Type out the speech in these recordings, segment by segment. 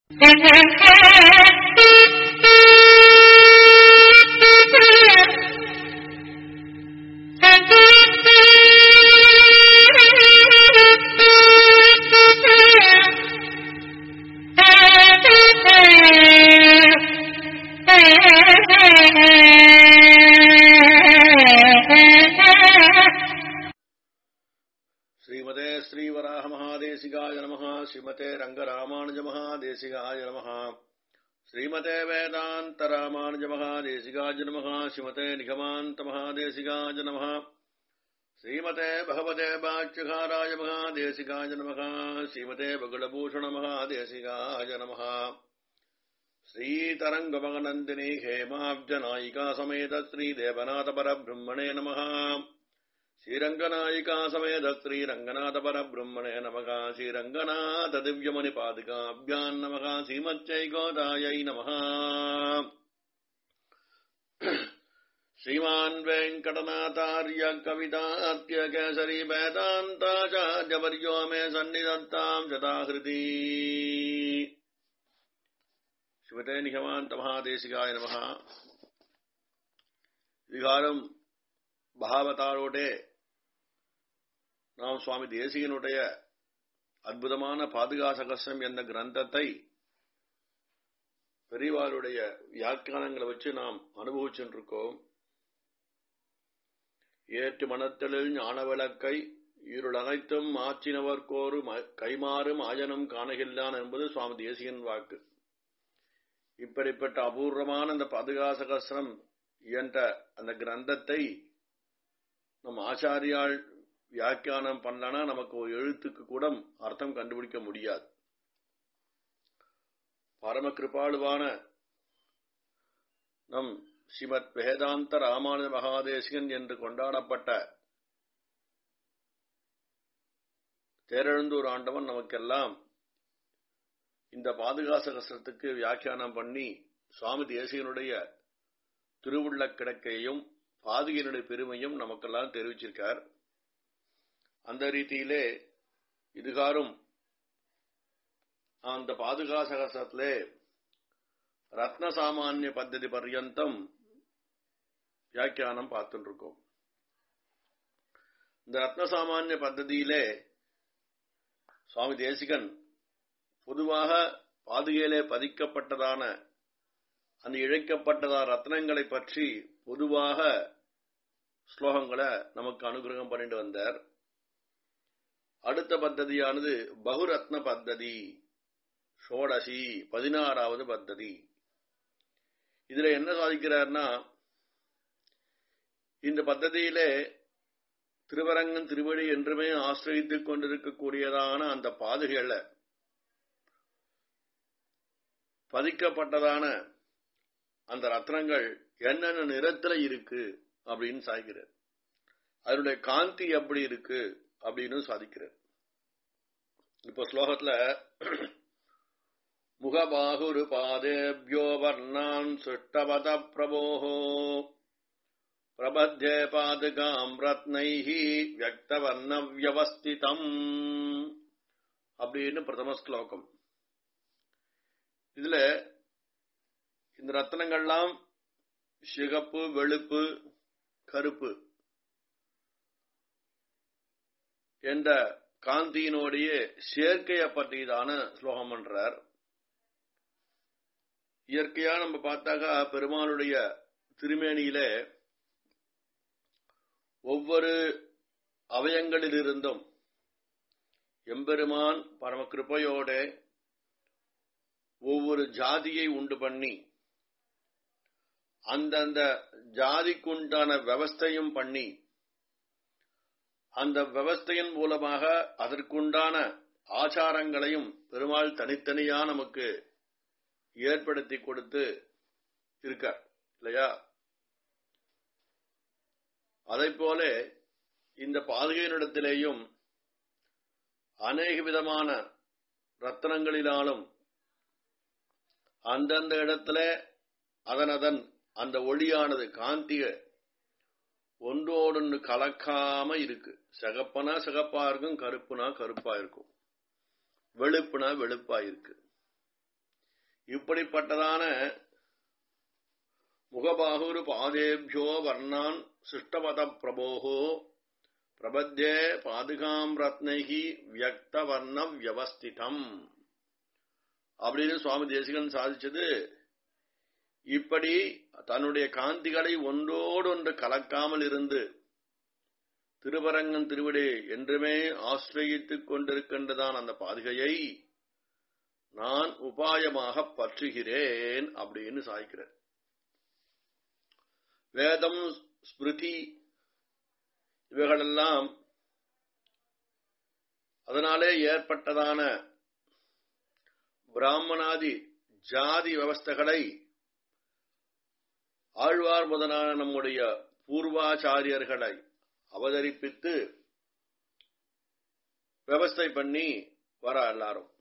ஸ்ரீமதே ஸ்ரீவராக மகாதேசிகாய நமः ஸ்ரீமதே ரங்கராமானுஜ மகாதேசிகாய நமः ஸ்ரீமதே வேதாந்த ராமானுஜ மகாதேசிகாய நமः ஸ்ரீமதே நிகமாந்த மகாதேசிகாய நமः ஸ்ரீமதே பகவதே பாட்சிகாராய மகாதேசிகாய நமः ஸ்ரீமதே பகுலபூஷண மகாதேசிகாய நமः श्रीतरङ्गमगनन्दिनी हेमाब्जनायिका समेत श्रीदेवनाथपरब्रह्मणे नमः श्रीरङ्गनायिका समेत श्रीरङ्गनाथपरब्रह्मणे नमः श्रीरङ्गनाथ दिव्यमणिपादिकाभ्याम् नमः श्रीमच्चैकोदायै नमः श्रीमान् वेङ्कटनाथार्य कवितात्य केसरी वेदान्ताचार्यवर्यो मे सन्निधत्ताम् शताहृती சிவதே நிகமாந்த மகாதேசிகாய நமக விகாரம் பாகவதாரோடே நாம் சுவாமி தேசிகனுடைய அற்புதமான பாதுகாசகசம் என்ற கிரந்தத்தை பெரியவாருடைய வியாக்கியானங்களை வச்சு நாம் அனுபவிச்சுருக்கோம் ஏற்று மனத்தலில் ஞான விளக்கை இருளனைத்தும் மாற்றினவர்க்கோரு கைமாறும் ஆயனம் காணகில்லான் என்பது சுவாமி தேசிகன் வாக்கு இப்படிப்பட்ட அபூர்வமான அந்த பாதுகாசகஸ்திரம் என்ற அந்த கிரந்தத்தை நம் ஆச்சாரியால் வியாக்கியானம் பண்ணலனா நமக்கு ஒரு எழுத்துக்கு கூட அர்த்தம் கண்டுபிடிக்க முடியாது பரம கிருபாளுவான நம் ஸ்ரீமத் வேதாந்த ராமானுஜ மகாதேசிகன் என்று கொண்டாடப்பட்ட தேரெழுந்தூர் ஆண்டவன் நமக்கெல்லாம் இந்த பாதுகாசகஸ்திரத்துக்கு வியாக்கியானம் பண்ணி சுவாமி தேசியனுடைய திருவுள்ள கிடக்கையும் பாதுகையினுடைய பெருமையும் நமக்கெல்லாம் தெரிவிச்சிருக்கார் அந்த ரீதியிலே இதுகாரும் அந்த பாதுகாசகஸ்திரத்திலே ரத்ன சாமானிய பத்ததி பர்யந்தம் வியாக்கியானம் பார்த்துட்டு இருக்கோம் இந்த ரத்ன சாமானிய பத்ததியிலே சுவாமி தேசிகன் பொதுவாக பாதுகையிலே பதிக்கப்பட்டதான அந்த இழைக்கப்பட்டதான ரத்னங்களை பற்றி பொதுவாக ஸ்லோகங்களை நமக்கு அனுகிரகம் பண்ணிட்டு வந்தார் அடுத்த பத்ததியானது பகுரத்ன பத்ததி ஷோடசி பதினாறாவது பத்ததி இதுல என்ன சாதிக்கிறார்னா இந்த பத்ததியிலே திருவரங்கன் திருவடி என்றுமே ஆசிரியத்துக் கொண்டிருக்கக்கூடியதான அந்த பாதுகைகளை பதிக்கப்பட்டதான அந்த ரத்னங்கள் என்னென்ன நிறத்துல இருக்கு அப்படின்னு சாதிக்கிறார் அதனுடைய காந்தி எப்படி இருக்கு அப்படின்னு சாதிக்கிறார் இப்ப ஸ்லோகத்துல முகபாகுரு பாதேபியோ வர்ணான் சுட்டபத பிரபோஹோ பிரபத்தே பாதுகாம் ரத்னைஹி வியக்தவர்ண வியவஸ்திதம் அப்படின்னு பிரதம ஸ்லோகம் இதுல இந்த ரத்தனங்கள்லாம் சிகப்பு வெளுப்பு கருப்பு என்ற காந்தியினுடைய சேர்க்கையை பற்றியதான ஸ்லோகம் பண்றார் இயற்கையா நம்ம பார்த்தாக்கா பெருமாளுடைய திருமேனியில ஒவ்வொரு அவயங்களிலிருந்தும் எம்பெருமான் பரம கிருப்பையோட ஒவ்வொரு ஜாதியை உண்டு பண்ணி அந்தந்த ஜாதிக்குண்டான விவஸ்தையும் பண்ணி அந்த விவஸ்தையின் மூலமாக அதற்குண்டான ஆச்சாரங்களையும் பெருமாள் தனித்தனியா நமக்கு ஏற்படுத்தி கொடுத்து இருக்கார் இல்லையா அதை போல இந்த பாதுகையினிடத்திலேயும் அநேக விதமான ரத்தனங்களினாலும் அந்தந்த இடத்துல அதன் அதன் அந்த ஒளியானது காந்திய ஒன்றோடொன்று கலக்காம இருக்கு சிகப்பனா சிகப்பா இருக்கும் கருப்புனா கருப்பா இருக்கும் வெளுப்புனா வெளுப்பா இருக்கு இப்படிப்பட்டதான முகபாகுரு பாதேபியோ வர்ணான் சிஷ்டபத பிரபோகோ பிரபத்தே பாதுகாம் ரத்னைகி வியக்த வர்ண வியவஸ்திதம் அப்படின்னு சுவாமி தேசிகன் சாதிச்சது இப்படி தன்னுடைய காந்திகளை ஒன்றோடொன்று கலக்காமல் இருந்து திருவரங்கன் திருவிடே என்றுமே ஆசிரயித்துக் கொண்டிருக்கின்றதான் அந்த பாதுகையை நான் உபாயமாக பற்றுகிறேன் அப்படின்னு சாய்க்கிறார் வேதம் ஸ்மிருதி இவைகளெல்லாம் அதனாலே ஏற்பட்டதான பிராமணாதி ஜாதி விவஸ்தைகளை ஆழ்வார் முதலான நம்முடைய பூர்வாச்சாரியர்களை அவதரிப்பித்து விவஸ்தை பண்ணி வர எல்லாரும்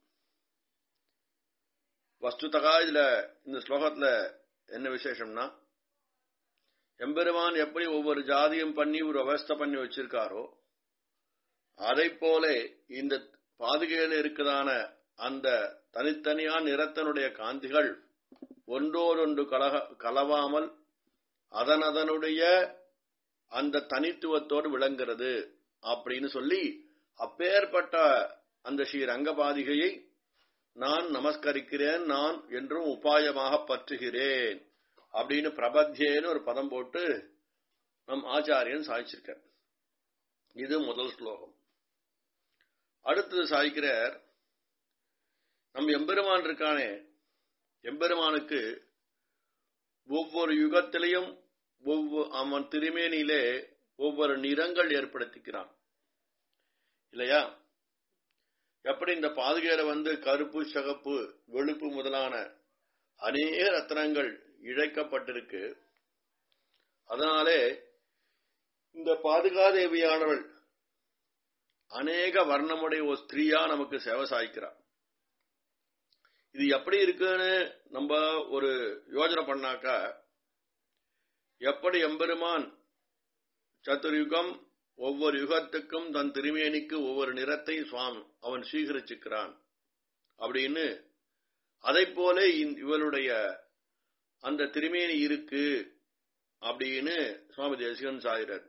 வஸ்துதகா இதுல இந்த ஸ்லோகத்துல என்ன விசேஷம்னா எம்பெருமான் எப்படி ஒவ்வொரு ஜாதியும் பண்ணி ஒரு விவஸ்தை பண்ணி வச்சிருக்காரோ அதை போல இந்த பாதுகையில் இருக்கிறதான அந்த தனித்தனியா நிறத்தனுடைய காந்திகள் ஒன்றோடொன்று கலக கலவாமல் அதன் அதனுடைய அந்த தனித்துவத்தோடு விளங்குறது அப்படின்னு சொல்லி அப்பேற்பட்ட அந்த ஸ்ரீ ரங்கபாதிகையை நான் நமஸ்கரிக்கிறேன் நான் என்றும் உபாயமாக பற்றுகிறேன் அப்படின்னு பிரபத்தியேன்னு ஒரு பதம் போட்டு நம் ஆச்சாரியன் சாய்ச்சிருக்க இது முதல் ஸ்லோகம் அடுத்தது சாய்க்கிறார் நம் எம்பெருமான் இருக்கானே எம்பெருமானுக்கு ஒவ்வொரு யுகத்திலையும் ஒவ்வொரு அவன் திருமேனியிலே ஒவ்வொரு நிறங்கள் ஏற்படுத்திக்கிறான் இல்லையா எப்படி இந்த பாதுகையில வந்து கருப்பு சகப்பு வெளுப்பு முதலான அநேக ரத்னங்கள் இழைக்கப்பட்டிருக்கு அதனாலே இந்த பாதுகாதேவியானவள் அநேக வர்ணமுடைய ஒரு ஸ்திரீயா நமக்கு சேவை சாய்க்கிறார் இது எப்படி இருக்குன்னு நம்ம ஒரு யோஜனை பண்ணாக்கா எப்படி எம்பெருமான் சத்துர்யுகம் ஒவ்வொரு யுகத்துக்கும் தன் திருமேனிக்கு ஒவ்வொரு நிறத்தை சுவாமி அவன் சீகரிச்சுக்கிறான் அப்படின்னு அதை போல இவளுடைய அந்த திருமேனி இருக்கு அப்படின்னு சுவாமி தேசிகன் சாயிரர்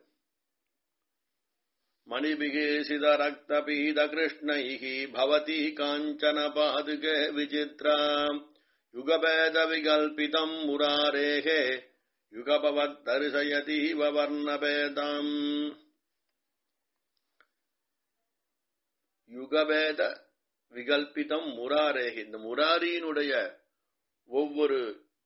மணிபிகேசித ரக்த பீத கிருஷ்ணைஹி பவதி காஞ்சன பாதுக விசித்ரா யுகபேத விகல்பிதம் முராரேகே யுகபவத் தரிசயதீவ வர்ணபேதம் யுகபேத விகல்பிதம் முராரேகி இந்த முராரியினுடைய ஒவ்வொரு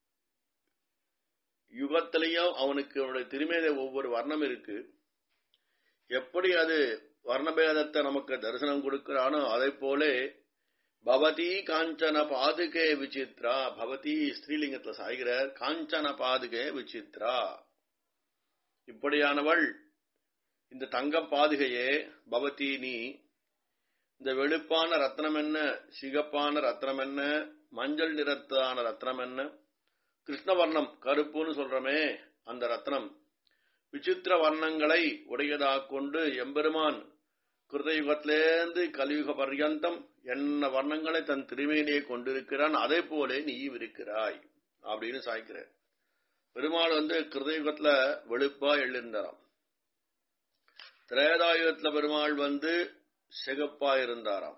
யுகத்திலையும் அவனுக்கு அவனுடைய திருமேத ஒவ்வொரு வர்ணம் இருக்கு எப்படி அது வர்ணபேதத்தை நமக்கு தரிசனம் கொடுக்கிறானோ அதை போல பவதி காஞ்சன பாதுகே விசித்ரா பவதி ஸ்ரீலிங்கத்துல சாய்கிறார் காஞ்சன பாதுகே விசித்ரா இப்படியானவள் இந்த தங்க பாதுகையே பவதி நீ இந்த வெளுப்பான ரத்னம் என்ன சிகப்பான ரத்னம் என்ன மஞ்சள் நிறத்தான ரத்னம் என்ன கிருஷ்ணவர்ணம் கருப்புன்னு சொல்றமே அந்த ரத்னம் விசித்திர வர்ணங்களை உடையதாக கொண்டு எம்பெருமான் கிருதயுகத்திலேருந்து கலியுக பர்யந்தம் என்ன வர்ணங்களை தன் திருமேனியை கொண்டிருக்கிறான் அதே போல நீயும் இருக்கிறாய் அப்படின்னு சாய்க்கிற பெருமாள் வந்து கிருதயுகத்துல வெளுப்பா எழுந்தாராம் திரேதாயுகத்துல பெருமாள் வந்து சிகப்பா இருந்தாராம்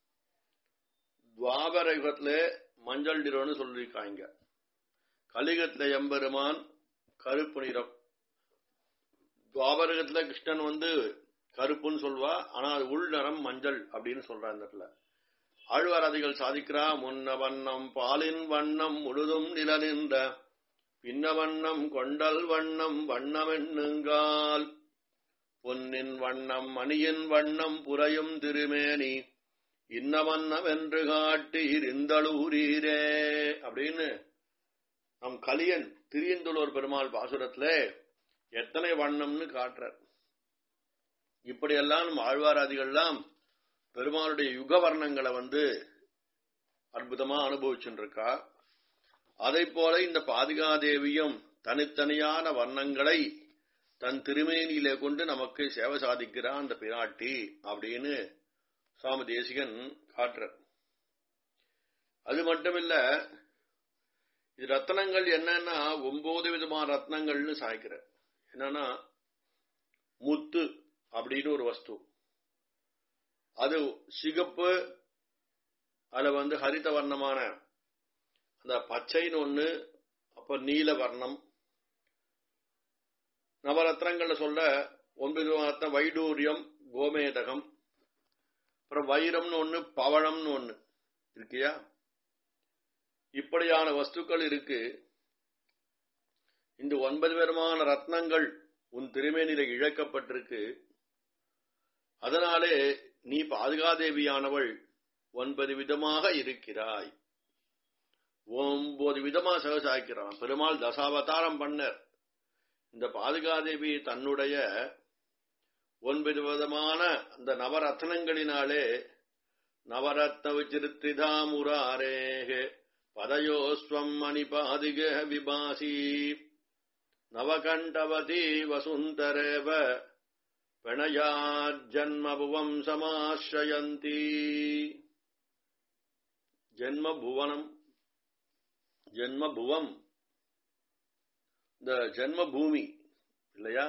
துவாபர யுகத்துல மஞ்சள் நிறம்னு சொல்லியிருக்காங்க கலிகத்துல எம்பெருமான் கருப்பு நிறம் துவாபரகத்துல கிருஷ்ணன் வந்து கருப்புன்னு சொல்வா ஆனா அது உள் நிறம் மஞ்சள் அப்படின்னு சொல்றா இந்த இடத்துல ஆழ்வாராதிகள் சாதிக்கிறா முன்ன வண்ணம் பாலின் வண்ணம் முழுதும் நிலநின்ற பின்ன வண்ணம் கொண்டல் வண்ணம் வண்ணமென்னுங்கால் பொன்னின் வண்ணம் மணியின் வண்ணம் புறையும் திருமேனி இன்ன வண்ணம் என்று காட்டீர் இந்தளூரீரே அப்படின்னு நம் கலியன் திரியந்துள்ளோர் பெருமாள் பாசுரத்துல எத்தனை வண்ணம்னு காட்டுறார் இப்படியெல்லாம் நம்ம ஆழ்வாராதிகள்லாம் பெருமாளுடைய யுக வர்ணங்களை வந்து அற்புதமா அனுபவிச்சுருக்கா அதை போல இந்த பாதுகாதேவியும் தனித்தனியான வர்ணங்களை தன் திருமேனியிலே கொண்டு நமக்கு சேவை சாதிக்கிறான் அந்த பிராட்டி அப்படின்னு சுவாமி தேசிகன் காட்டுற அது மட்டுமில்ல இது ரத்னங்கள் என்னன்னா ஒன்பது விதமான ரத்னங்கள்னு சாய்க்கிற என்னன்னா முத்து அப்படின்னு ஒரு வஸ்து அது சிகப்பு அதுல வந்து ஹரித வர்ணமான அந்த பச்சைன்னு ஒண்ணு அப்ப நீல வர்ணம் நவரத்னங்கள்ல சொல்ல ஒன்பது ரத்ன வைடூரியம் கோமேதகம் அப்புறம் வைரம்னு ஒண்ணு பவழம்னு ஒண்ணு இருக்கியா இப்படியான வஸ்துக்கள் இருக்கு இந்த ஒன்பது விதமான ரத்னங்கள் உன் திருமேனில இழக்கப்பட்டிருக்கு அதனாலே நீ பாதுகாதேவியானவள் ஒன்பது விதமாக இருக்கிறாய் ஒன்பது விதமா சகசாய்க்கிறான் பெருமாள் தசாவதாரம் பண்ணர் இந்த பாதுகாதேவி தன்னுடைய ஒன்பது விதமான அந்த நவரத்னங்களினாலே நவரத்ன விசிருத்திதாமுராரேகே பதயோஸ்வம் மணிபாதிக விபாசி நவகண்டவதி வசுந்தரேவ பிரணயாஜன்மபுவம் சமாசிரயந்தி ஜென்மபுவனம் ஜென்மபுவம் இந்த ஜென்ம பூமி இல்லையா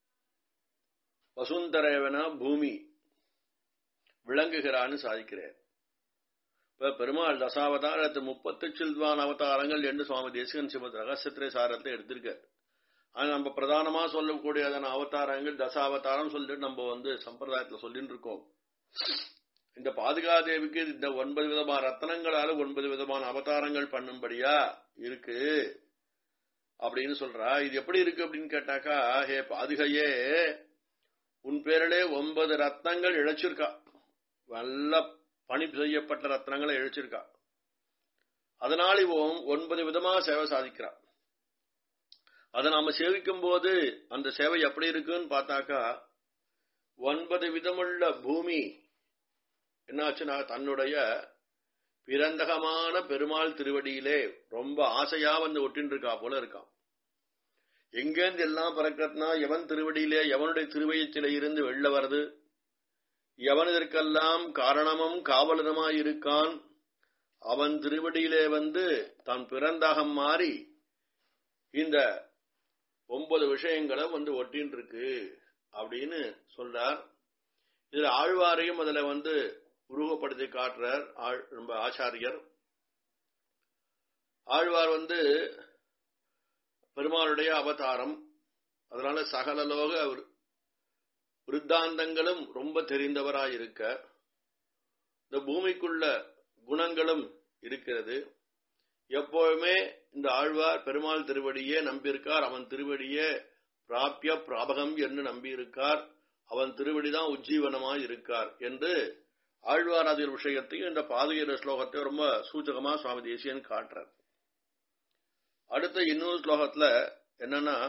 வசுந்தரேவன பூமி விளங்குகிறான்னு சாதிக்கிறேன் இப்ப பெருமாள் தசாவதாரத்து முப்பத்து சில்வான் அவதாரங்கள் என்று சுவாமி தேசிகன் சிவத் ரகசியத்திரை சாரத்தை எடுத்திருக்கார் ஆனா நம்ம பிரதானமா சொல்லக்கூடியதான அவதாரங்கள் தசாவதாரம் சொல்லிட்டு நம்ம வந்து சம்பிரதாயத்துல சொல்லிட்டு இருக்கோம் இந்த பாதுகாதேவிக்கு இந்த ஒன்பது விதமான ரத்தனங்களால ஒன்பது விதமான அவதாரங்கள் பண்ணும்படியா இருக்கு அப்படின்னு சொல்றா இது எப்படி இருக்கு அப்படின்னு கேட்டாக்கா ஹே பாதுகையே உன் பேரிலே ஒன்பது ரத்னங்கள் இழைச்சிருக்கா நல்ல பணி செய்யப்பட்ட ரத்னங்களை இழைச்சிருக்கா அதனால் இவன் ஒன்பது விதமா சேவை சாதிக்கிறா அதை நாம சேவிக்கும் போது அந்த சேவை எப்படி இருக்குன்னு பார்த்தாக்கா ஒன்பது விதமுள்ள பூமி என்னாச்சுன்னா தன்னுடைய பிறந்தகமான பெருமாள் திருவடியிலே ரொம்ப ஆசையா வந்து ஒட்டின்னு இருக்கா போல இருக்கான் எங்கேருந்து எல்லாம் பிறக்கிறதுனா எவன் திருவடியிலே எவனுடைய திருவயத்திலே இருந்து வெளில வருது எவன் இதற்கெல்லாம் காரணமும் காவலனுமாய் இருக்கான் அவன் திருவடியிலே வந்து தான் பிறந்தகம் மாறி இந்த ஒன்பது விஷயங்களை வந்து ஒட்டின்னு இருக்கு அப்படின்னு சொல்றார் இதுல ஆழ்வாரையும் அதுல வந்து உருவப்படுத்தி காட்டுறார் ரொம்ப ஆச்சாரியர் ஆழ்வார் வந்து பெருமாளுடைய அவதாரம் அதனால சகலலோக விருத்தாந்தங்களும் ரொம்ப தெரிந்தவராயிருக்க இந்த பூமிக்குள்ள குணங்களும் இருக்கிறது எப்போதுமே இந்த ஆழ்வார் பெருமாள் திருவடியே நம்பியிருக்கார் அவன் திருவடியே பிராபிய பிராபகம் என்று நம்பியிருக்கார் அவன் திருவடிதான் உஜ்ஜீவனமாய் இருக்கார் என்று ஆழ்வார் அதில் விஷயத்தையும் இந்த பாதுகிற ஸ்லோகத்தை ரொம்ப சூச்சகமா சுவாமி தேசியன் காட்டுறார் அடுத்த இன்னொரு ஸ்லோகத்துல என்னன்னா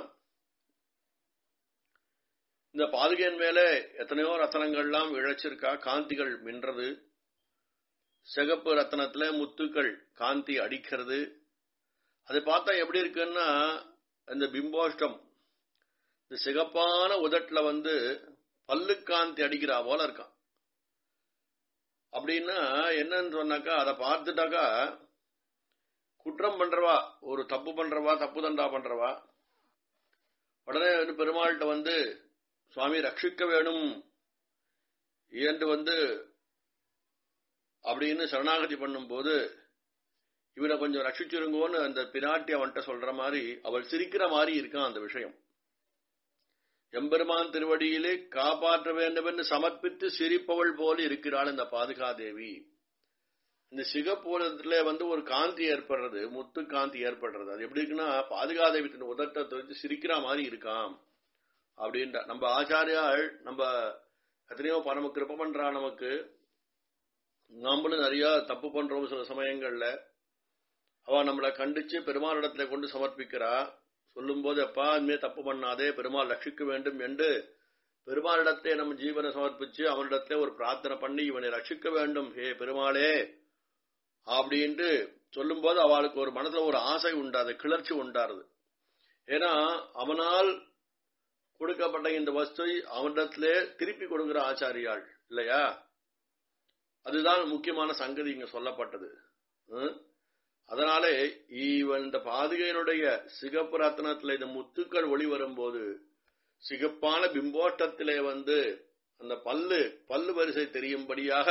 இந்த பாதுகையின் மேல எத்தனையோ ரத்தனங்கள்லாம் இழைச்சிருக்கா காந்திகள் மின்றது சிகப்பு ரத்தனத்துல முத்துக்கள் காந்தி அடிக்கிறது அதை பார்த்தா எப்படி இருக்குன்னா இந்த பிம்போஷ்டம் இந்த சிகப்பான உதட்டுல வந்து பல்லு காந்தி அடிக்கிறா போல இருக்கான் அப்படின்னா என்னன்னு சொன்னாக்கா அதை பார்த்துட்டாக்கா குற்றம் பண்றவா ஒரு தப்பு பண்றவா தப்பு தண்டா பண்றவா உடனே வந்து பெருமாள்கிட்ட வந்து சுவாமி ரட்சிக்க வேணும் என்று வந்து அப்படின்னு சரணாகதி பண்ணும்போது இவனை கொஞ்சம் ரட்சிச்சிருங்கோன்னு அந்த பிராட்டி அவன்கிட்ட சொல்ற மாதிரி அவள் சிரிக்கிற மாதிரி இருக்கான் அந்த விஷயம் எம்பெருமான் திருவடியிலே காப்பாற்ற வேண்டும் என்று சமர்ப்பித்து சிரிப்பவள் போல இருக்கிறாள் இந்த பாதுகாதேவி இந்த சிகப்பூரத்துல வந்து ஒரு காந்தி ஏற்படுறது முத்து காந்தி ஏற்படுறது அது எப்படி இருக்குன்னா பாதுகாதேவி தன் உதட்டத்தை வச்சு சிரிக்கிற மாதிரி இருக்காம் அப்படின்ற நம்ம ஆச்சாரியாள் நம்ம எத்தனையோ பரம கிருப்ப பண்றா நமக்கு நாமளும் நிறைய தப்பு பண்றோம் சில சமயங்கள்ல அவ நம்மளை கண்டிச்சு பெருமாளிடத்துல கொண்டு சமர்ப்பிக்கிறா சொல்லும் போது அப்பா இனிமே தப்பு பண்ணாதே பெருமாள் ரட்சிக்க வேண்டும் என்று பெருமாளிடத்தை நம்ம ஜீவனை சமர்ப்பிச்சு அவனிடத்துல ஒரு பிரார்த்தனை பண்ணி இவனை ரட்சிக்க வேண்டும் ஹே பெருமாளே அப்படின்ட்டு சொல்லும் போது அவளுக்கு ஒரு மனசுல ஒரு ஆசை உண்டாது கிளர்ச்சி உண்டாருது ஏன்னா அவனால் கொடுக்கப்பட்ட இந்த வஸ்துவை அவனிடத்திலே திருப்பி கொடுக்கிற ஆச்சாரியாள் இல்லையா அதுதான் முக்கியமான சங்கதி இங்க சொல்லப்பட்டது அதனாலே இவன் இந்த பாதுகையினுடைய சிகப்பு ரத்னத்துல இந்த முத்துக்கள் ஒளி வரும்போது சிகப்பான பிம்போட்டத்திலே வந்து அந்த பல்லு பல்லு வரிசை தெரியும்படியாக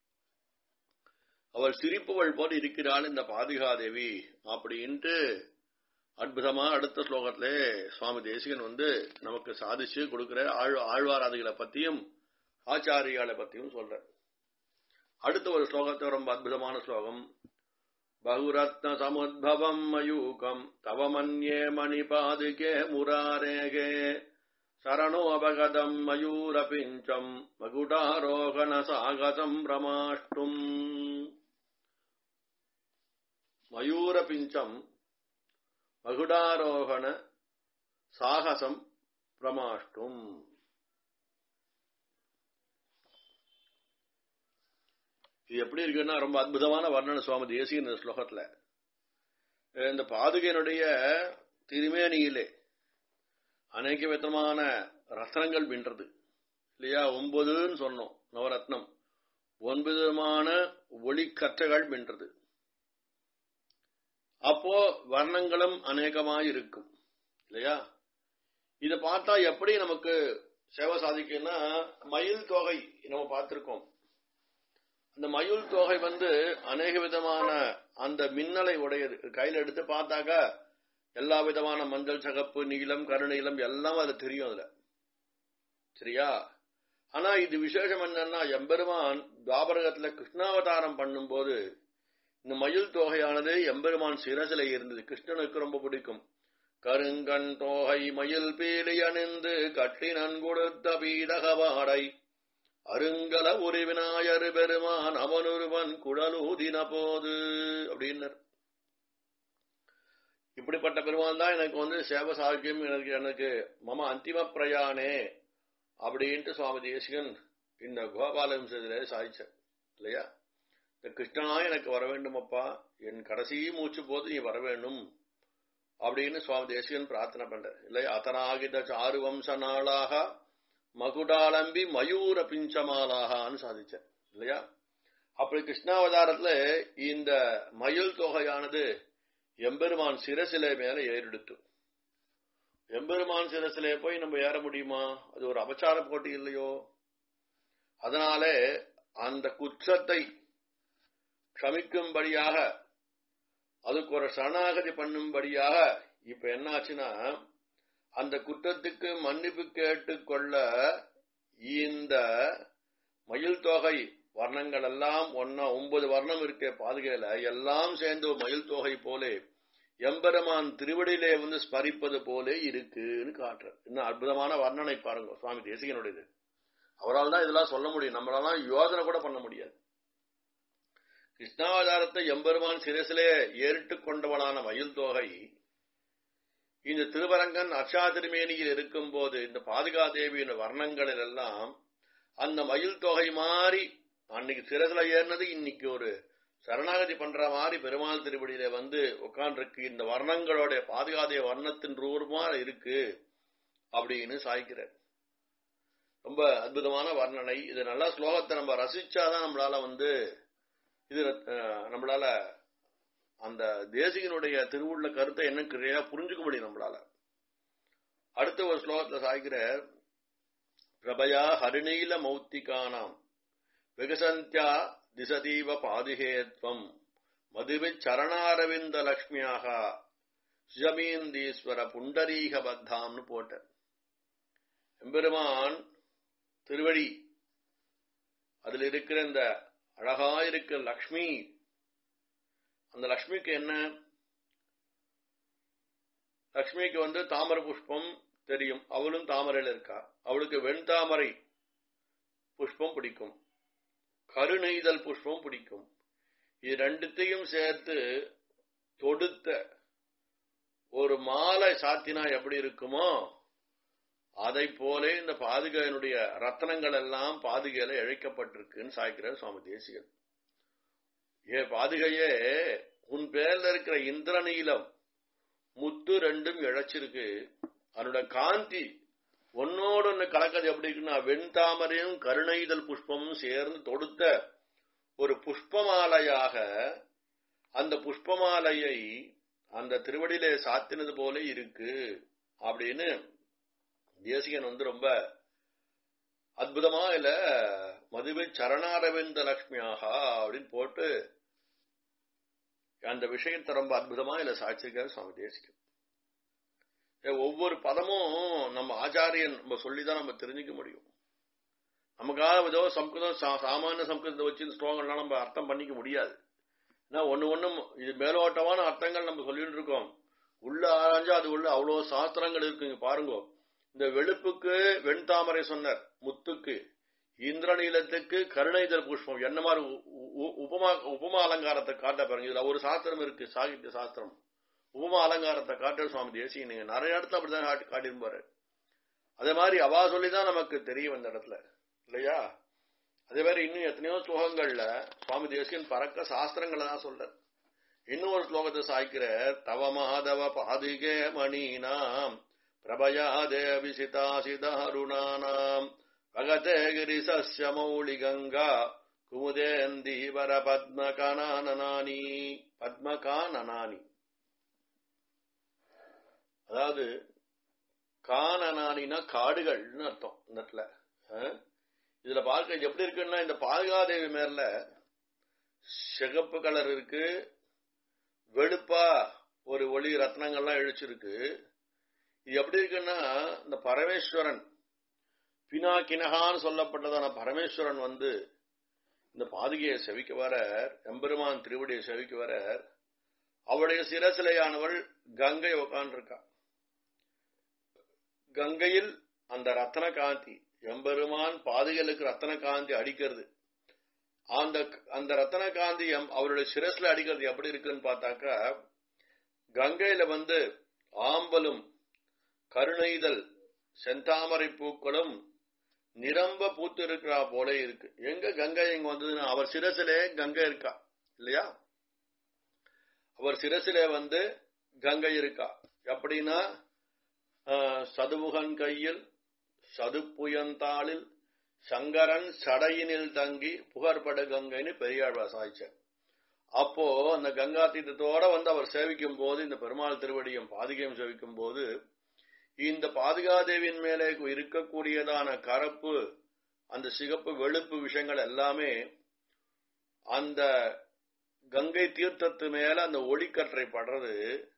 அவள் சிரிப்புகள் போல் இருக்கிறாள் இந்த பாதுகாதேவி அப்படின்ட்டு அற்புதமா அடுத்த ஸ்லோகத்திலே சுவாமி தேசிகன் வந்து நமக்கு சாதிச்சு கொடுக்கிற ஆழ் ஆழ்வாராதிகளை பத்தியும் ஆச்சாரியாலை பத்தியும் சொல்ற அடுத்த ஒரு ஸ்லோகத்தை ரொம்ப அற்புதமான ஸ்லோகம் பகுரத்ன சமுத்பவம் மயூகம் தவ மன்யே மணிபாதுகே முராரேகே சரணோபகதம் மயூரபிஞ்சம் மகுடாரோகண சாகதம் பிரமாஷ்டும் மயூரபிஞ்சம் மகுடாரோகண சாகசம் பிரமாஷ்டும் இது எப்படி இருக்குன்னா ரொம்ப அற்புதமான வர்ணன சுவாமி தேசிய இந்த ஸ்லோகத்துல இந்த பாதுகையினுடைய திருமேனியிலே அநேக விதமான ரத்னங்கள் பின்றது இல்லையா ஒன்பதுன்னு சொன்னோம் நவரத்னம் ஒன்பது விதமான ஒளிக்கற்றைகள் பின்றது அப்போ வர்ணங்களும் அநேகமாய் இருக்கும் இல்லையா இத பார்த்தா எப்படி நமக்கு சேவை சாதிக்கும்னா மயில் தொகை நம்ம பார்த்திருக்கோம் அந்த மயில் தொகை வந்து அநேக விதமான அந்த மின்னலை உடையது கையில எடுத்து பார்த்தாக்கா எல்லா விதமான மஞ்சள் சகப்பு நீலம் கருநீலம் எல்லாம் அது தெரியும் அதுல சரியா ஆனா இது விசேஷம் என்னன்னா எம்பெருமான் துவாபரகத்துல கிருஷ்ணாவதாரம் பண்ணும்போது இந்த மயில் தொகையானது எம்பெருமான் சிரசில இருந்தது கிருஷ்ணனுக்கு ரொம்ப பிடிக்கும் கருங்கண் தோகை மயில் பீலி அணிந்து கட்டினன் கொடுத்த பீடகவாடை அருங்கல ஒரு விநாயர் பெருமான் அவனொருவன் குழலூதின போது அப்படின்னர் இப்படிப்பட்ட பெருமான் தான் எனக்கு வந்து சேவ சாக்கியம் எனக்கு எனக்கு மம அந்திம பிரயாணே அப்படின்ட்டு சுவாமி தேசிகன் இந்த கோபாலம்சத்திலே சாதிச்சார் இல்லையா இந்த கிருஷ்ணனா எனக்கு வர வேண்டும் அப்பா என் கடைசி மூச்சு போது நீ வர வேண்டும் அப்படின்னு சுவாமி தேசிகன் பிரார்த்தனை பண்ற இல்லையா அத்தனாகித சாரு வம்ச நாளாக மகுடாலம்பி மயூர பிஞ்சமாலாகான்னு சாதிச்சார் இல்லையா அப்படி கிருஷ்ணாவதாரத்துல இந்த மயில் தொகையானது எம்பெருமான் சிரசிலை மேல ஏறெடுத்து எம்பெருமான் சிரசிலே போய் நம்ம ஏற முடியுமா அது ஒரு அபச்சார போட்டி இல்லையோ அதனாலே அந்த குற்றத்தை க்ஷமிக்கும்படியாக அதுக்கு ஒரு சரணாகதி பண்ணும்படியாக இப்ப என்னாச்சுன்னா அந்த குற்றத்துக்கு மன்னிப்பு கேட்டுக்கொள்ள இந்த மயில் தொகை வர்ணங்கள் எல்லாம் ஒன்னா ஒன்பது வர்ணம் இருக்க பாதுகையில எல்லாம் சேர்ந்து ஒரு மயில் தொகை போலே எம்பெருமான் திருவடியிலே வந்து ஸ்மரிப்பது போலே இருக்குன்னு காட்டுற இன்னும் அற்புதமான வர்ணனை பாருங்க சுவாமி தேசிகனுடையது அவரால் தான் இதெல்லாம் சொல்ல முடியும் நம்மளால யோசனை கூட பண்ண முடியாது கிருஷ்ணாவதாரத்தை எம்பெருமான் சிரசிலே ஏறிட்டு கொண்டவளான மயில் தொகை இந்த திருவரங்கன் அக்ஷா திருமேனியில் இருக்கும் போது இந்த பாதுகாதேவியின் வர்ணங்களில் எல்லாம் அந்த மயில் தொகை மாறி அன்னைக்கு சிரசில ஏறினது இன்னைக்கு ஒரு சரணாகதி பண்ற மாதிரி பெருமாள் திருவடியில வந்து உட்காண்டிருக்கு இந்த வர்ணங்களோட பாதுகாதேவ வர்ணத்தின் ரூபமா இருக்கு அப்படின்னு சாய்க்கிறார் ரொம்ப அற்புதமான வர்ணனை இது நல்லா ஸ்லோகத்தை நம்ம ரசிச்சாதான் நம்மளால வந்து இது நம்மளால அந்த தேசிகனுடைய திருவுள்ள கருத்தை என்ன கிரியா புரிஞ்சுக்க முடியும் நம்மளால அடுத்த ஒரு ஸ்லோகத்துல சாய்க்கிற பிரபயா ஹரிநீல மௌத்திகானாம் விகசந்தியா திசதீவ பாதுகேத்வம் மதுவி சரணாரவிந்த லக்ஷ்மியாக சுஜமீந்தீஸ்வர புண்டரீக பத்தாம்னு போட்ட எம்பெருமான் திருவடி அதுல இருக்கிற இந்த அழகா இருக்கிற லக்ஷ்மி அந்த லக்ஷ்மிக்கு என்ன லக்ஷ்மிக்கு வந்து தாமரை புஷ்பம் தெரியும் அவளும் தாமரையில் இருக்கா அவளுக்கு வெண்தாமரை புஷ்பம் பிடிக்கும் கருநெய்தல் புஷ்பம் பிடிக்கும் இது ரெண்டுத்தையும் சேர்த்து தொடுத்த ஒரு மாலை சாத்தினா எப்படி இருக்குமோ அதை போலே இந்த பாதுகையினுடைய ரத்தனங்கள் எல்லாம் பாதுகையில இழைக்கப்பட்டிருக்குன்னு சாய்க்கிறார் சுவாமி தேசிகன் ஏ பாதுகையே உன் பேர்ல இருக்கிற இந்திரநீலம் முத்து ரெண்டும் இழைச்சிருக்கு அதனோட காந்தி ஒன்னோடு ஒன்னு கலக்கிறது எப்படி இருக்குன்னா வெண்தாமரையும் கருணைதல் புஷ்பமும் சேர்ந்து தொடுத்த ஒரு புஷ்பமாலையாக அந்த புஷ்பமாலையை அந்த திருவடியிலே சாத்தினது போல இருக்கு அப்படின்னு தேசிகன் வந்து ரொம்ப அற்புதமா இல்ல மதுவை சரணாரவிந்த லட்சுமியாக அப்படின்னு போட்டு அந்த விஷயத்தை ரொம்ப அற்புதமா இல்ல சாட்சிருக்காரு சுவாமி தேசிகன் ஒவ்வொரு பதமும் நம்ம ஆச்சாரியன் நம்ம சொல்லிதான் நம்ம தெரிஞ்சுக்க முடியும் நமக்காக ஏதோ சம்ஸ்கிருதம் சாமானிய சம்ஸ்கிருதத்தை வச்சு ஸ்லோகங்கள்லாம் நம்ம அர்த்தம் பண்ணிக்க முடியாது ஏன்னா ஒன்னு ஒண்ணும் இது மேலோட்டமான அர்த்தங்கள் நம்ம சொல்லிட்டு இருக்கோம் உள்ள ஆராய்ஞ்சா அது உள்ள அவ்வளவு சாஸ்திரங்கள் இருக்குங்க பாருங்க இந்த வெளுப்புக்கு வெண்தாமரை சொன்னார் முத்துக்கு இந்திரநீலத்துக்கு கருணைதல் புஷ்பம் என்ன மாதிரி உபமா உபமா அலங்காரத்தை காட்ட பாருங்க இதுல ஒரு சாஸ்திரம் இருக்கு சாகித்ய சாஸ்திரம் உபமா அலங்காரத்தை காட்ட சுவாமி தேசிய நீங்க நிறைய இடத்துல அப்படிதான் காட்டியிருப்பாரு அதே மாதிரி அவா சொல்லிதான் நமக்கு தெரியும் இந்த இடத்துல இல்லையா அதே மாதிரி இன்னும் எத்தனையோ ஸ்லோகங்கள்ல சுவாமி தேசியன் பறக்க சாஸ்திரங்களை தான் சொல்றார் இன்னும் ஒரு ஸ்லோகத்தை சாய்க்கிறார் தவ மாதவ பாதிகே மணீனாம் பிரபயா தேவிசிதாசிதாருணானாம் பகதே கிரிசஸ்ய மௌளி கங்கா குமுதேந்தீவர பத்மகானனானி பத்மகானனானி அதாவது கானனானினா காடுகள்னு அர்த்தம் இந்த இடத்துல இதுல பார்க்க எப்படி இருக்குன்னா இந்த பாதுகாதேவி மேல சிகப்பு கலர் இருக்கு வெளுப்பா ஒரு ஒளி ரத்னங்கள்லாம் இழிச்சிருக்கு இது எப்படி இருக்குன்னா இந்த பரமேஸ்வரன் பினாக்கினகான்னு சொல்லப்பட்டதான பரமேஸ்வரன் வந்து இந்த பாதுகையை செவிக்க வர எம்பெருமான் திருவடியை செவிக்க வர அவளுடைய சிரசிலையானவள் கங்கை உக்காண்டிருக்கா கங்கையில் அந்த ரத்தன காந்தி எம்பெருமான் பாதுகளுக்கு ரத்தன காந்தி அடிக்கிறது அந்த அந்த ரத்தன காந்தி அவருடைய சிரஸ்ல அடிக்கிறது எப்படி இருக்குன்னு பார்த்தாக்கா கங்கையில வந்து ஆம்பலும் கருணைதல் செந்தாமரை பூக்களும் நிரம்ப பூத்து இருக்கிறா போல இருக்கு எங்க கங்கை இங்க வந்ததுன்னா அவர் சிரசிலே கங்கை இருக்கா இல்லையா அவர் சிரசிலே வந்து கங்கை இருக்கா எப்படின்னா சதுமுகன் கையில் சதுப்புயந்தாளில் சங்கரன் சடையினில் தங்கி புகழ்பட கங்கைன்னு பெரியாழ்வார் சாய்ச்சார் அப்போ அந்த கங்கா தீர்த்தத்தோட வந்து அவர் சேவிக்கும் போது இந்த பெருமாள் திருவடியும் பாதுகையும் சேவிக்கும் போது இந்த பாதுகாதேவியின் மேலே இருக்கக்கூடியதான கரப்பு அந்த சிகப்பு வெளுப்பு விஷயங்கள் எல்லாமே அந்த கங்கை தீர்த்தத்து மேல அந்த ஒளிக்கற்றை படுறது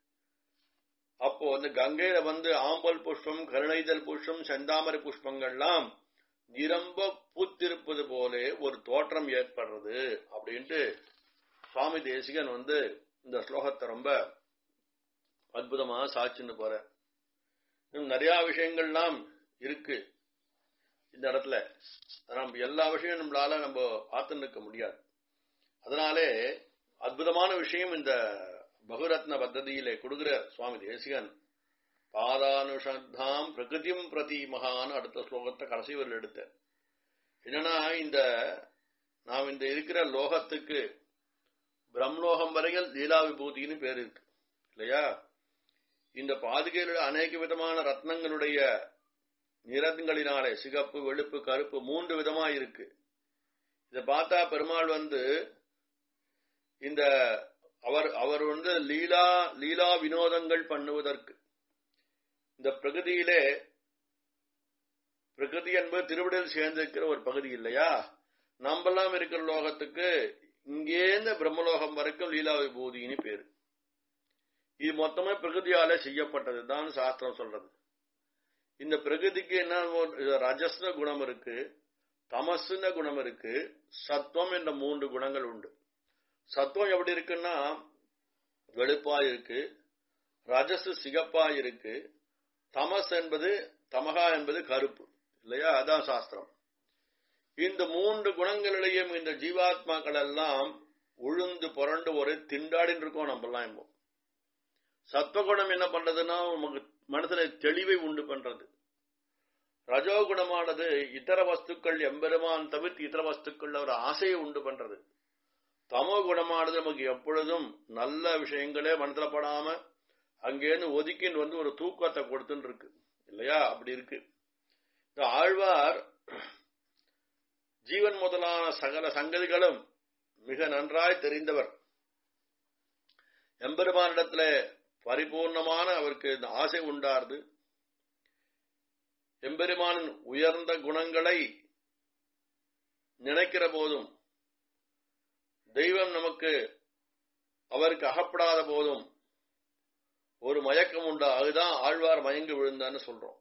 அப்போ அந்த கங்கையில வந்து ஆம்பல் புஷ்பம் கருணைதல் புஷ்பம் செந்தாமரை புஷ்பங்கள்லாம் நிரம்ப பூத்திருப்பது போல ஒரு தோற்றம் ஏற்படுறது அப்படின்ட்டு சுவாமி தேசிகன் வந்து இந்த ஸ்லோகத்தை ரொம்ப அற்புதமா சாட்சின்னு போற இன்னும் நிறைய விஷயங்கள்லாம் இருக்கு இந்த இடத்துல நம்ம எல்லா விஷயம் நம்மளால நம்ம பார்த்துன்னு இருக்க முடியாது அதனாலே அற்புதமான விஷயம் இந்த பகுரத்ன பத்ததியிலே கொடுக்கிற சுவாமி தேசிகன் பாதானுஷத்தாம் பிரகிருதியும் பிரதி மகான்னு அடுத்த ஸ்லோகத்தை கடைசி வரல எடுத்த என்னன்னா இந்த நாம் இந்த இருக்கிற லோகத்துக்கு பிரம்மலோகம் வரையில் லீலா விபூதின்னு பேர் இருக்கு இல்லையா இந்த பாதுகையிலுடைய அநேக விதமான ரத்னங்களுடைய நிறங்களினாலே சிகப்பு வெளுப்பு கருப்பு மூன்று விதமா இருக்கு இதை பார்த்தா பெருமாள் வந்து இந்த அவர் அவர் வந்து லீலா லீலா வினோதங்கள் பண்ணுவதற்கு இந்த பிரகதியிலே பிரகிருதி என்பது திருவிடல் சேர்ந்திருக்கிற ஒரு பகுதி இல்லையா நம்மெல்லாம் இருக்கிற லோகத்துக்கு இங்கேந்த பிரம்மலோகம் வரைக்கும் லீலா விபூதின்னு பேரு இது மொத்தமே பிரகிருதியால செய்யப்பட்டது தான் சாஸ்திரம் சொல்றது இந்த பிரகிருதிக்கு என்ன ரஜஸ்ன குணம் இருக்கு தமசுன குணம் இருக்கு சத்துவம் என்ற மூன்று குணங்கள் உண்டு சத்துவம் எப்படி இருக்குன்னா வெளுப்பா இருக்கு ரஜசு சிகப்பா இருக்கு தமஸ் என்பது தமகா என்பது கருப்பு இல்லையா அதான் சாஸ்திரம் இந்த மூன்று குணங்களிலேயும் இந்த ஜீவாத்மாக்கள் எல்லாம் உழுந்து புரண்டு ஒரு திண்டாடின்னு இருக்கோம் நம்மெல்லாம் இப்போ சத்வகுணம் என்ன பண்றதுன்னா நமக்கு மனசுல தெளிவை உண்டு பண்றது ரஜோகுணமானது இதர வஸ்துக்கள் எம்பெருமான் தவிர்த்து இதர வஸ்துக்கள் ஒரு ஆசையை உண்டு பண்றது தமோ குணமானது நமக்கு எப்பொழுதும் நல்ல விஷயங்களே மனசுல படாம அங்கேருந்து ஒதுக்கின்னு வந்து ஒரு தூக்கத்தை கொடுத்துன்னு இருக்கு இல்லையா அப்படி இருக்கு இந்த ஆழ்வார் ஜீவன் முதலான சகல சங்கதிகளும் மிக நன்றாய் தெரிந்தவர் எம்பெருமானிடத்துல பரிபூர்ணமான அவருக்கு இந்த ஆசை உண்டாருது எம்பெருமானின் உயர்ந்த குணங்களை நினைக்கிற போதும் தெய்வம் நமக்கு அவருக்கு அகப்படாத போதும் ஒரு மயக்கம் உண்டா அதுதான் ஆழ்வார் மயங்கி விழுந்தான்னு சொல்றோம்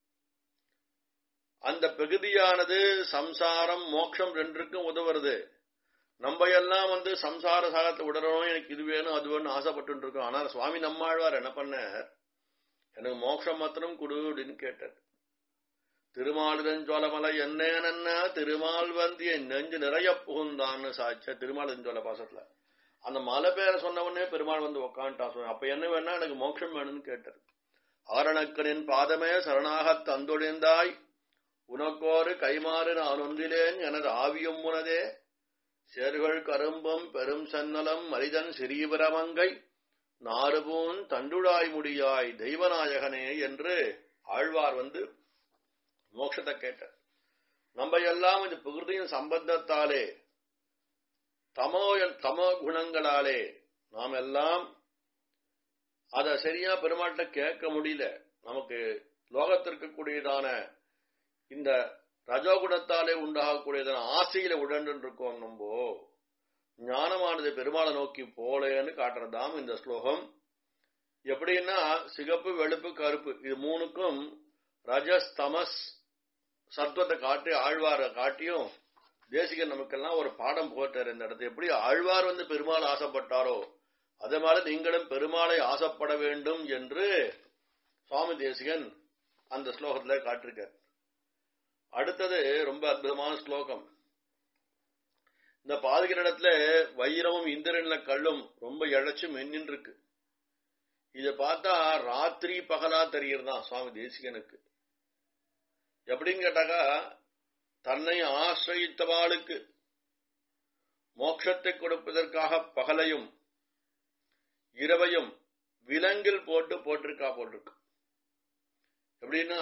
அந்த பகுதியானது சம்சாரம் மோட்சம் ரெண்டுக்கும் உதவுறது நம்ம எல்லாம் வந்து சம்சார சாகத்தை விடணும் எனக்கு இது வேணும் அது வேணும் ஆசைப்பட்டு இருக்கோம் ஆனா சுவாமி நம்மாழ்வார் என்ன பண்ண எனக்கு மோட்சம் மாத்திரம் கொடு அப்படின்னு கேட்டார் திருமாலிதஞ்சோலமலை என்னன்னா திருமால் வந்து என் நெஞ்சு நிறைய புகுந்தான்னு சாச்ச திருமாலிதஞ்சோல பாசத்துல அந்த மலை பேரை சொன்ன உடனே பெருமாள் வந்து உக்காண்டா சொன்ன அப்ப என்ன வேணா எனக்கு மோட்சம் வேணும்னு கேட்டார் ஆரணக்கனின் பாதமே சரணாக தந்தொழிந்தாய் உனக்கோரு கைமாறு நான் ஒன்றிலேன் எனது ஆவியும் உனதே சேர்கள் கரும்பம் பெரும் சன்னலம் மனிதன் சிறீபரமங்கை நாறுபூன் தண்டுழாய் முடியாய் தெய்வநாயகனே என்று ஆழ்வார் வந்து மோட்சத்தை கேட்டார் நம்ம எல்லாம் இந்த பிரகிருதியின் சம்பந்தத்தாலே தமோ தமோ குணங்களாலே நாம் எல்லாம் அத சரியா பெருமாட்ட கேட்க முடியல நமக்கு லோகத்திற்கு கூடியதான இந்த ரஜோகுணத்தாலே உண்டாகக்கூடியதான ஆசையில உடன்று இருக்கோம் நம்ம ஞானமானது பெருமாளை நோக்கி போலேன்னு காட்டுறதாம் இந்த ஸ்லோகம் எப்படின்னா சிகப்பு வெளுப்பு கருப்பு இது மூணுக்கும் ரஜஸ் தமஸ் சத்வத்தை காட்டி ஆழ்வார காட்டியும் தேசிகன் நமக்கெல்லாம் ஒரு பாடம் போட்டார் இந்த இடத்துல எப்படி ஆழ்வார் வந்து பெருமாள் ஆசைப்பட்டாரோ அதே மாதிரி நீங்களும் பெருமாளை ஆசைப்பட வேண்டும் என்று சுவாமி தேசிகன் அந்த ஸ்லோகத்துல காட்டிருக்கார் அடுத்தது ரொம்ப அற்புதமான ஸ்லோகம் இந்த பாதுகிற இடத்துல வைரமும் இந்திரன்ல கல்லும் ரொம்ப இழைச்சு மென்னின் இருக்கு இத பார்த்தா ராத்திரி பகலா தெரியறதான் சுவாமி தேசிகனுக்கு எப்படின்னு கேட்டாக்கா தன்னை ஆசிரயித்தவாளுக்கு மோட்சத்தை கொடுப்பதற்காக பகலையும் இரவையும் விலங்கில் போட்டு போட்டிருக்கா போட்டிருக்கு எப்படின்னா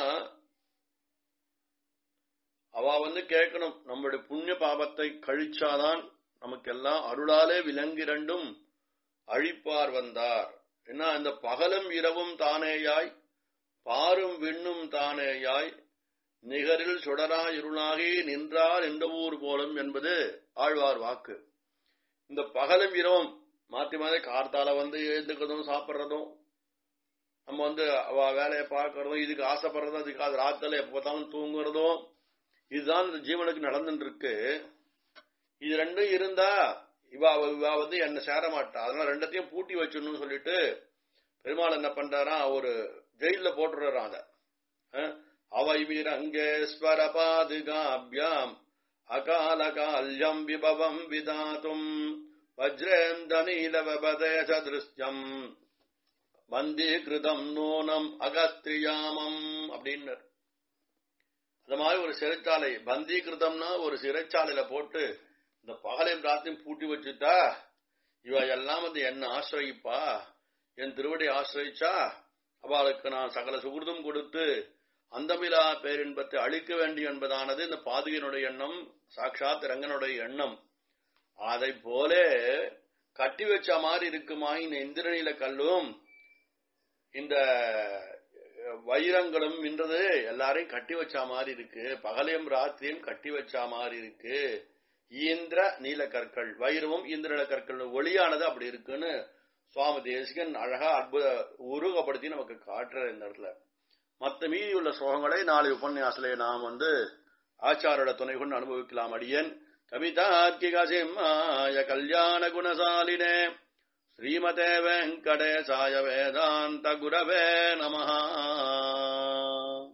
அவ வந்து கேட்கணும் நம்முடைய புண்ணிய பாபத்தை கழிச்சாதான் நமக்கெல்லாம் அருளாலே விலங்கிரண்டும் அழிப்பார் வந்தார் என்ன அந்த பகலும் இரவும் தானேயாய் பாரும் விண்ணும் தானேயாய் நிகரில் சுடரா இருளாகி நின்றார் எந்த ஊர் போலும் என்பது ஆழ்வார் வாக்கு இந்த பகலும் இரவும் மாத்தி மாத்தி கார்த்தால வந்து எழுந்துக்கிறதும் சாப்பிட்றதும் நம்ம வந்து அவ வேலையை பார்க்கறதும் இதுக்கு ஆசைப்படுறதும் அதுக்கு அது ராத்திரில எப்ப பார்த்தாலும் தூங்குறதும் இதுதான் இந்த ஜீவனுக்கு நடந்துட்டு இருக்கு இது ரெண்டும் இருந்தா இவா இவா வந்து என்ன சேர மாட்டா அதனால ரெண்டத்தையும் பூட்டி வச்சிடணும்னு சொல்லிட்டு பெருமாள் என்ன பண்றாரா ஒரு ஜெயில போட்டுறான் அத அவை வீரங்கேஸ்வர பாதுகாபியாம் அகால கால்யம் விபவம் விதாத்தும் வஜ்ரேந்த நீலவபதே சதிருஷ்யம் வந்தீகிருதம் நூனம் அகஸ்திரியாமம் அப்படின்னு அந்த மாதிரி ஒரு சிறைச்சாலை பந்தீகிருதம்னா ஒரு சிறைச்சாலையில போட்டு இந்த பகலையும் ராத்தையும் பூட்டி வச்சுட்டா இவ எல்லாம் வந்து என்ன ஆசிரயிப்பா என் திருவடி ஆசிரயிச்சா அவளுக்கு நான் சகல சுகிருதம் கொடுத்து அந்தமிலா பேரின்பத்தை அழிக்க வேண்டும் என்பதானது இந்த பாதுகையினுடைய எண்ணம் சாட்சாத் ரங்கனுடைய எண்ணம் அதை போல கட்டி வச்ச மாதிரி இருக்குமா இந்த இந்திரனில கல்லும் இந்த வைரங்களும் என்றது எல்லாரையும் கட்டி வச்ச மாதிரி இருக்கு பகலையும் ராத்திரியும் கட்டி வச்ச மாதிரி இருக்கு ஈந்திர நீல கற்கள் வைரமும் இந்திர கற்கள் ஒளியானது அப்படி இருக்குன்னு சுவாமி தேசிகன் அழகா அற்புத உருவப்படுத்தி நமக்கு காட்டுற இந்த இடத்துல மற்ற மீதி உள்ள ஸ்லோகங்களை நாளை உபன்யாசிலே நாம் வந்து ஆச்சாரோட துணை கொண்டு அனுபவிக்கலாம் அடியன் கவிதார்க்கிக சிம்மாய கல்யாண குணசாலினே श्रीमते वेङ्कटेशाय वेदान्तगुरवे नमः